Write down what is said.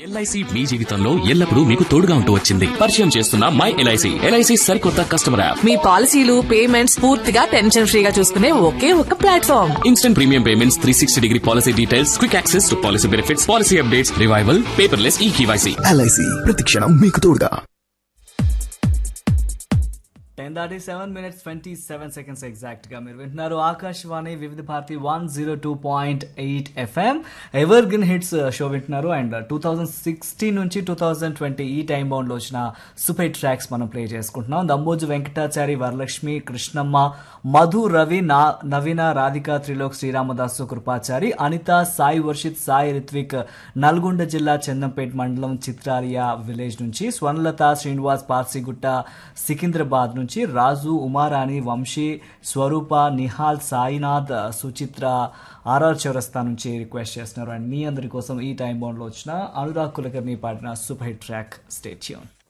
LIC మీ జీవితంలో ఎల్లప్పుడూ మీకు తోడుగా ఉంటూ వచ్చింది పరిచయం చేస్తున్న మై ఎల్ఐసి ఎల్ఐసి సరికొత్త కస్టమర్ యాప్ మీ పాలసీలు పేమెంట్స్ పూర్తిగా టెన్షన్ ఫ్రీగా చూసుకునే ఒకే ఒక platform instant premium payments three sixty degree policy details quick access to policy benefits policy updates revival paperless e KYC LIC ప్రతిక్షణం మీకు తోడుగా టెన్ దాటి seven minutes twenty seven seconds exact గా మీరు వింటున్నారు Akashvani Vividh Bharati one zero two point eight FM evergreen hits show వింటున్నారు and two thousand sixteen నుంచి two thousand twenty ఈ టైం బౌండ్ లో వచ్చిన సూపర్ ట్రాక్స్ మనం ప్లే చేసుకుంటున్నాం దమ్మోజు వెంకటాచారి వరలక్ష్మి కృష్ణమ్మ మధు రవి నా నవీన రాధిక త్రిలోక్ శ్రీరామదాసు కృపాచారి అనిత సాయి వర్షిత్ సాయి రిత్విక్ నల్గొండ జిల్లా చందంపేట మండలం చిత్రాలియా విలేజ్ నుంచి స్వర్ణలత శ్రీనివాస్ పార్సిగుట్ట సికింద్రాబాద్ నుంచి రాజు ఉమారాణి వంశీ స్వరూప నిహాల్ సాయినాథ్ సుచిత్ర ఆర్ఆర్ చౌరస్తా నుంచి రిక్వెస్ట్ చేస్తున్నారు అండ్ మీ అందరి కోసం ఈ టైం బౌండ్లో వచ్చిన అనురాగ్ కులకర్ని పాడిన సూపర్ హిట్ ట్రాక్ స్టేట్యూన్